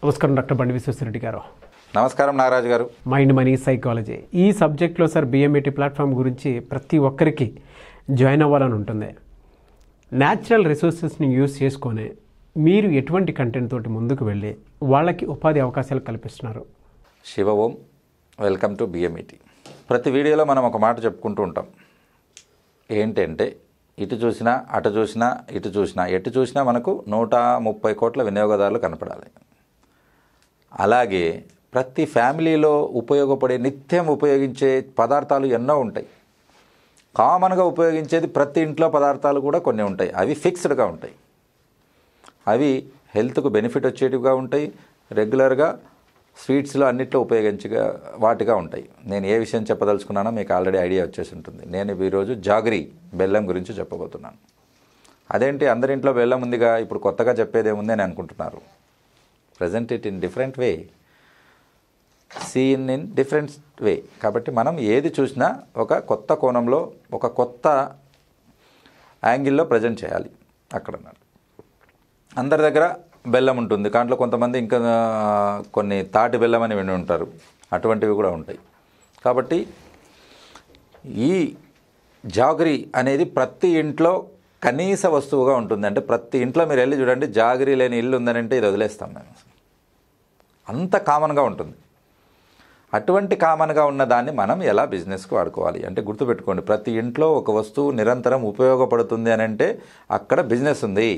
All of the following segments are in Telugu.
నమస్కారం డాక్టర్ బండి విశ్వేశ్వరరెడ్డి గారు నమస్కారం నాగరాజు గారు మైండ్ మనీ సైకాలజీ ఈ సబ్జెక్ట్లో సార్ బిఎంఏటి ప్లాట్ఫామ్ గురించి ప్రతి ఒక్కరికి జాయిన్ అవ్వాలని ఉంటుంది న్యాచురల్ రిసోర్సెస్ని యూస్ చేసుకొని మీరు ఎటువంటి కంటెంట్ తోటి ముందుకు వెళ్ళి వాళ్ళకి ఉపాధి అవకాశాలు కల్పిస్తున్నారు Shiva Om welcome to BMET ప్రతి వీడియోలో మనం ఒక మాట చెప్పుకుంటూ ఉంటాం ఏంటంటే ఇటు చూసినా అటు చూసినా ఇటు చూసినా ఎటు చూసినా మనకు నూట ముప్పై కోట్ల వినియోగదారులు కనపడాలి అలాగే ప్రతి ఫ్యామిలీలో ఉపయోగపడే నిత్యం ఉపయోగించే పదార్థాలు ఎన్నో ఉంటాయి కామన్గా ఉపయోగించేది ప్రతి ఇంట్లో పదార్థాలు కూడా కొన్ని ఉంటాయి అవి ఫిక్స్డ్గా ఉంటాయి అవి హెల్త్కు బెనిఫిట్ వచ్చేటివిగా ఉంటాయి రెగ్యులర్గా స్వీట్స్లో అన్నిట్లో ఉపయోగించగా వాటిగా ఉంటాయి నేను ఏ విషయం చెప్పదలుచుకున్నానో మీకు ఆల్రెడీ ఐడియా వచ్చేసి ఉంటుంది నేను ఈరోజు జాగరీ బెల్లం గురించి చెప్పబోతున్నాను అదేంటి అందరింట్లో బెల్లం ఉందిగా ఇప్పుడు కొత్తగా చెప్పేది ఏముంది అని అనుకుంటున్నారు present it in different way seen in different way కాబట్టి మనం ఏది చూసినా ఒక కొత్త కోణంలో ఒక కొత్త యాంగిల్లో ప్రజెంట్ చేయాలి అక్కడ అన్నారు అందరి దగ్గర బెల్లం ఉంటుంది దాంట్లో కొంతమంది ఇంకా ఆ, కొన్ని తాటి బెల్లం అని విని ఉంటారు అటువంటివి కూడా ఉంటాయి కాబట్టి ఈ జాగరీ అనేది ప్రతి ఇంట్లో కనీస వస్తువుగా ఉంటుంది అంటే ప్రతి ఇంట్లో మీరు వెళ్ళి చూడండి జాగరీ లేని ఇల్లు ఉందని అంటే ఇది వదిలేస్తాం మేము అంత కామన్గా ఉంటుంది అటువంటి కామన్గా ఉన్న దాన్ని మనం ఎలా బిజినెస్కి వాడుకోవాలి అంటే గుర్తుపెట్టుకోండి ప్రతి ఇంట్లో ఒక వస్తువు నిరంతరం ఉపయోగపడుతుంది అని అంటే అక్కడ బిజినెస్ ఉంది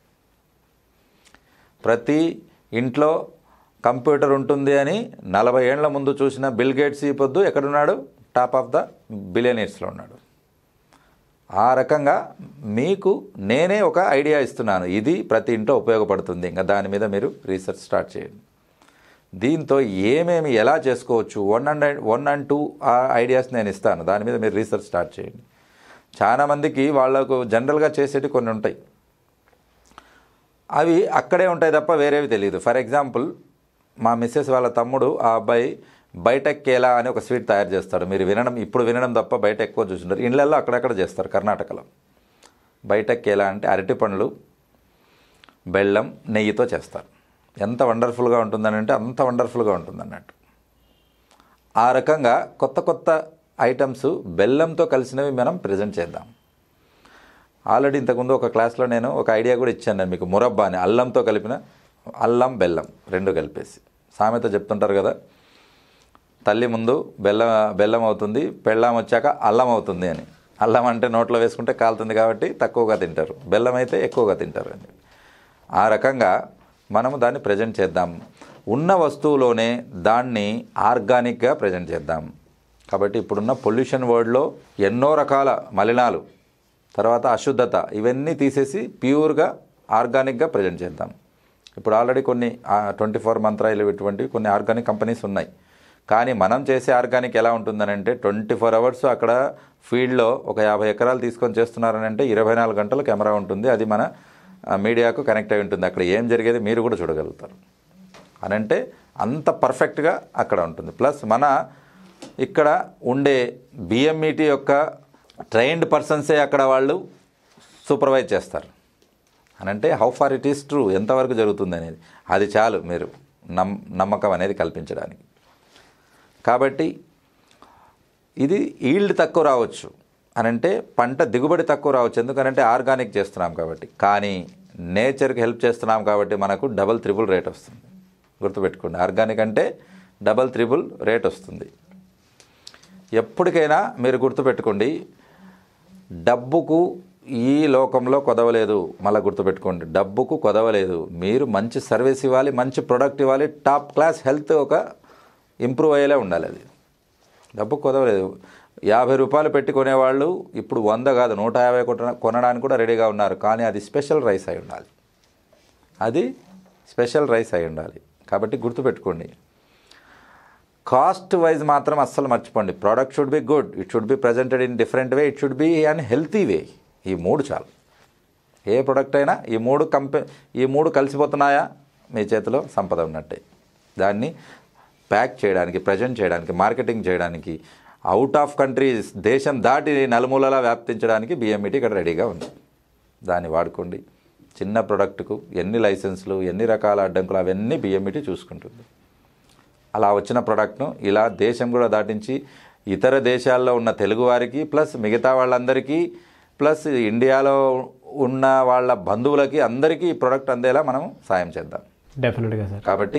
ప్రతి ఇంట్లో కంప్యూటర్ ఉంటుంది అని నలభై ఏళ్ల ముందు చూసిన బిల్ గేట్స్ ఈ పొద్దు ఎక్కడున్నాడు టాప్ ఆఫ్ ద బిలియనీర్స్లో ఉన్నాడు ఆ రకంగా మీకు నేనే ఒక ఐడియా ఇస్తున్నాను ఇది ప్రతి ఇంట్లో ఉపయోగపడుతుంది ఇంకా దాని మీద మీరు రీసెర్చ్ స్టార్ట్ చేయండి దీంతో ఏమేమి ఎలా చేసుకోవచ్చు one and one and two ఆ ఐడియాస్ నేను ఇస్తాను దాని మీద మీరు రీసెర్చ్ స్టార్ట్ చేయండి చాలామందికి వాళ్ళకు జనరల్గా చేసేటి కొన్ని ఉంటాయి అవి అక్కడే ఉంటాయి తప్ప వేరేవి తెలియదు ఫర్ ఎగ్జాంపుల్ మా మిస్సెస్ వాళ్ళ తమ్ముడు ఆ అబ్బాయి బయటక్ కేలా అని ఒక స్వీట్ తయారు చేస్తాడు మీరు వినడం ఇప్పుడు వినడం తప్ప బయట ఎక్కువ చూసింటారు ఇళ్ళల్లో అక్కడక్కడ చేస్తారు కర్ణాటకలో బయటక్ కేలా అంటే అరటి పండ్లు బెల్లం నెయ్యితో చేస్తారు ఎంత వండర్ఫుల్గా ఉంటుందని అంటే అంత వండర్ఫుల్గా ఉంటుంది అన్నట్టు ఆ రకంగా కొత్త కొత్త ఐటమ్స్ బెల్లంతో కలిసినవి మనం ప్రజెంట్ చేద్దాం ఆల్రెడీ ఇంతకుముందు ఒక క్లాస్లో నేను ఒక ఐడియా కూడా ఇచ్చాను నేను మీకు మురబ్బా అని అల్లంతో కలిపిన అల్లం బెల్లం రెండు కలిపేసి సామెత చెప్తుంటారు కదా తల్లి ముందు బెల్లం బెల్లం అవుతుంది పెళ్ళాం వచ్చాక అల్లం అవుతుంది అని అల్లం అంటే నోట్లో వేసుకుంటే కాలుతుంది కాబట్టి తక్కువగా తింటారు బెల్లం అయితే ఎక్కువగా తింటారు అని ఆ రకంగా మనము దాన్ని ప్రజెంట్ చేద్దాం ఉన్న వస్తువులోనే దాన్ని ఆర్గానిక్గా ప్రజెంట్ చేద్దాం కాబట్టి ఇప్పుడున్న పొల్యూషన్ వరల్డ్లో ఎన్నో రకాల మలినాలు తర్వాత అశుద్ధత ఇవన్నీ తీసేసి ప్యూర్గా ఆర్గానిక్గా ప్రజెంట్ చేద్దాం ఇప్పుడు ఆల్రెడీ కొన్ని ట్వంటీ ఫోర్ మంత్రాలు ఇటువంటివి కొన్ని ఆర్గానిక్ కంపెనీస్ ఉన్నాయి కానీ మనం చేసే ఆర్గానిక్ ఎలా ఉంటుందని అంటే ట్వంటీ ఫోర్ అవర్స్ అక్కడ ఫీల్డ్లో ఒక యాభై ఎకరాలు తీసుకొని చేస్తున్నారని అంటే ఇరవై నాలుగు గంటలు కెమెరా ఉంటుంది అది మన ఆ, మీడియాకు కనెక్ట్ అయి ఉంటుంది అక్కడ ఏం జరిగేది మీరు కూడా చూడగలుగుతారు అని అంటే అంత పర్ఫెక్ట్గా అక్కడ ఉంటుంది ప్లస్ మన ఇక్కడ ఉండే బిఎంఈటీ యొక్క ట్రైన్డ్ పర్సన్సే అక్కడ వాళ్ళు సూపర్వైజ్ చేస్తారు అని అంటే how far it is true ఎంతవరకు జరుగుతుంది అనేది అది చాలు మీరు నమ్ నమ్మకం అనేది కల్పించడానికి కాబట్టి ఇది ఈల్డ్ తక్కువ రావచ్చు అని అంటే పంట దిగుబడి తక్కువ రావచ్చు ఎందుకనంటే ఆర్గానిక్ చేస్తున్నాం కాబట్టి కానీ నేచర్కి హెల్ప్ చేస్తున్నాం కాబట్టి మనకు డబల్ త్రిబుల్ రేట్ వస్తుంది గుర్తుపెట్టుకోండి ఆర్గానిక్ అంటే డబల్ త్రిబుల్ రేట్ వస్తుంది ఎప్పటికైనా మీరు గుర్తుపెట్టుకోండి డబ్బుకు ఈ లోకంలో కొదవలేదు మళ్ళీ గుర్తుపెట్టుకోండి డబ్బుకు కొదవలేదు మీరు మంచి సర్వీస్ ఇవ్వాలి మంచి ప్రొడక్ట్ ఇవ్వాలి టాప్ క్లాస్ హెల్త్ ఒక ఇంప్రూవ్ అయ్యేలా ఉండాలి అది డబ్బు కుదవలేదు యాభై రూపాయలు పెట్టి కొనేవాళ్ళు ఇప్పుడు వంద కాదు నూట యాభై కొన- కొనడానికి కూడా రెడీగా ఉన్నారు కానీ అది స్పెషల్ రైస్ అయి ఉండాలి అది స్పెషల్ రైస్ అయి ఉండాలి కాబట్టి గుర్తుపెట్టుకోండి కాస్ట్ వైజ్ మాత్రం అస్సలు మర్చిపోండి product should be good it should be presented in different way it should be an healthy way ఈ మూడు చాలు ఏ ప్రోడక్ట్ అయినా ఈ మూడు కంపె ఈ మూడు కలిసిపోతున్నాయా మీ చేతిలో సంపద ఉన్నట్టే దాన్ని ప్యాక్ చేయడానికి ప్రజెంట్ చేయడానికి మార్కెటింగ్ చేయడానికి అవుట్ ఆఫ్ కంట్రీస్ దేశం దాటి నలుమూలలా వ్యాప్తించడానికి బిఎంఈటీ ఇక్కడ రెడీగా ఉంది దాన్ని వాడుకోండి చిన్న ప్రొడక్ట్కు ఎన్ని లైసెన్సులు ఎన్ని రకాల అడ్డంకులు అవన్నీ బిఎంఈటీ చూసుకుంటుంది అలా వచ్చిన ప్రోడక్ట్ను ఇలా దేశం కూడా దాటించి ఇతర దేశాల్లో ఉన్న తెలుగువారికి ప్లస్ మిగతా వాళ్ళందరికీ ప్లస్ ఇండియాలో ఉన్న వాళ్ళ బంధువులకి అందరికీ ఈ ప్రోడక్ట్ అందేలా మనం సాయం చేద్దాం డెఫినెట్గా సార్ కాబట్టి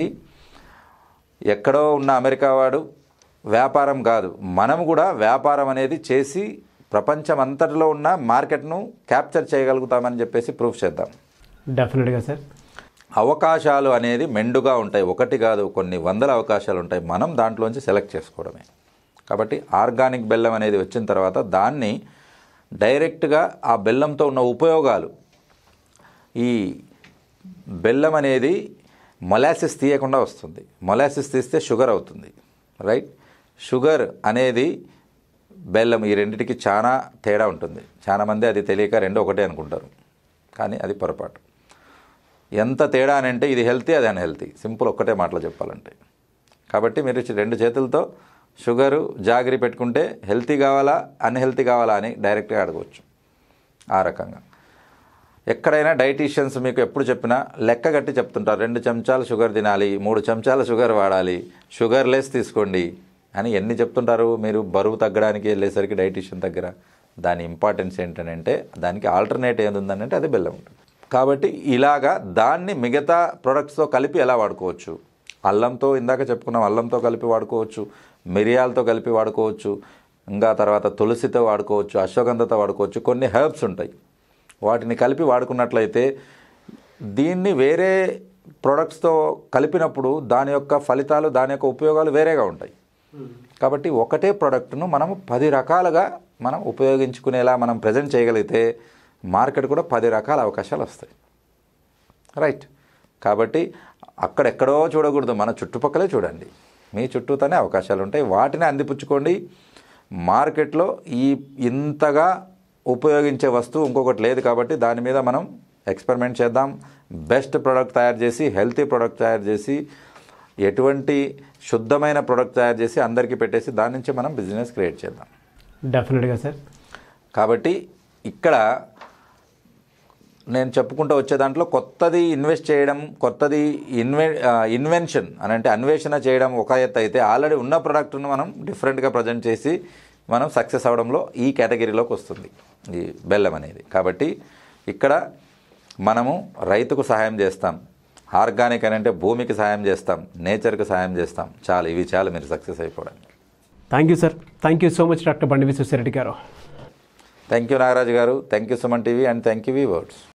ఎక్కడో ఉన్న అమెరికా వాడు వ్యాపారం కాదు మనం కూడా వ్యాపారం అనేది చేసి ప్రపంచం అంతటిలో ఉన్న మార్కెట్ను క్యాప్చర్ చేయగలుగుతామని చెప్పేసి ప్రూఫ్ చేద్దాం డెఫినెట్గా సార్ అవకాశాలు అనేది మెండుగా ఉంటాయి ఒకటి కాదు కొన్ని వందల అవకాశాలు ఉంటాయి మనం దాంట్లోంచి సెలెక్ట్ చేసుకోవడమే కాబట్టి ఆర్గానిక్ బెల్లం అనేది వచ్చిన తర్వాత దాన్ని డైరెక్ట్గా ఆ బెల్లంతో ఉన్న ఉపయోగాలు ఈ బెల్లం అనేది మొలాసిస్ తీయకుండా వస్తుంది మొలాసిస్ తీస్తే షుగర్ అవుతుంది రైట్ షుగర్ అనేది బెల్లం ఈ రెండిటికి చాలా తేడా ఉంటుంది చాలా మంది అది తెలియక రెండు ఒకటే అనుకుంటారు కానీ అది పొరపాటు ఎంత తేడా అని అంటే ఇది హెల్తీ అది అన్హెల్తీ సింపుల్ ఒక్కటే మాటలో చెప్పాలంటే కాబట్టి మీరు ఇచ్చి రెండు చేతులతో షుగరు జాగిరి పెట్టుకుంటే హెల్తీ కావాలా అన్హెల్తీ కావాలా అని డైరెక్ట్గా అడగవచ్చు ఆ రకంగా ఎక్కడైనా డైటీషియన్స్ మీకు ఎప్పుడు చెప్పినా లెక్క కట్టి చెప్తుంటారు రెండు చెంచాలు షుగర్ తినాలి మూడు చెంచాల షుగర్ వాడాలి షుగర్ లెస్ తీసుకోండి అని ఎన్ని చెప్తుంటారు మీరు బరువు తగ్గడానికి వెళ్ళేసరికి డైటీషియన్ దగ్గర దాని ఇంపార్టెన్స్ ఏంటంటే దానికి ఆల్టర్నేట్ ఏది ఉందంటే అది బెల్లం ఉంటుంది కాబట్టి ఇలాగా దాన్ని మిగతా ప్రొడక్ట్స్తో కలిపి ఎలా వాడుకోవచ్చు అల్లంతో ఇందాక చెప్పుకున్నాం అల్లంతో కలిపి వాడుకోవచ్చు మిరియాలతో కలిపి వాడుకోవచ్చు ఇంకా తర్వాత తులసితో వాడుకోవచ్చు అశ్వగంధతో వాడుకోవచ్చు కొన్ని హెర్బ్స్ ఉంటాయి వాటిని కలిపి వాడుకున్నట్లయితే దీన్ని వేరే ప్రొడక్ట్స్తో కలిపినప్పుడు దాని యొక్క ఫలితాలు దాని యొక్క ఉపయోగాలు వేరేగా ఉంటాయి కాబట్టి ఒకటే ప్రోడక్ట్ను మనం పది రకాలుగా మనం ఉపయోగించుకునేలా మనం ప్రజెంట్ చేయగలిగితే మార్కెట్ కూడా పది రకాల అవకాశాలు వస్తాయి రైట్ కాబట్టి అక్కడెక్కడో చూడకూడదు మన చుట్టుపక్కలే చూడండి మీ చుట్టూతోనే అవకాశాలు ఉంటాయి వాటిని అందిపుచ్చుకోండి మార్కెట్లో ఈ ఇంతగా ఉపయోగించే వస్తువు ఇంకొకటి లేదు కాబట్టి దాని మీద మనం ఎక్స్పెరిమెంట్ చేద్దాం బెస్ట్ ప్రోడక్ట్ తయారు చేసి హెల్తీ ప్రోడక్ట్ తయారు చేసి ఎటువంటి శుద్ధమైన ప్రోడక్ట్ తయారు చేసి అందరికీ పెట్టేసి దాని నుంచి మనం బిజినెస్ క్రియేట్ చేద్దాం డెఫినెట్గా సార్ కాబట్టి ఇక్కడ నేను చెప్పుకుంటూ వచ్చే దాంట్లో కొత్తది ఇన్వెస్ట్ చేయడం కొత్తది ఇన్వె ఇన్వెన్షన్ అని అంటే అన్వేషణ చేయడం ఒక ఎత్తు అయితే ఆల్రెడీ ఉన్న ప్రోడక్ట్ను మనం డిఫరెంట్గా ప్రజెంట్ చేసి మనం సక్సెస్ అవడంలో ఈ కేటగిరీలోకి వస్తుంది ఈ బెల్లం అనేది కాబట్టి ఇక్కడ మనము రైతుకు సహాయం చేస్తాం ఆర్గానిక్ అని అంటే భూమికి సహాయం చేస్తాం నేచర్కి సహాయం చేస్తాం చాలు ఇవి చాలు మీరు సక్సెస్ అయిపోవడానికి thank you sir thank you so much doctor Bandi Vishweshwar Reddy garu thank you Nagaraju garu thank you Suman TV and thank you V words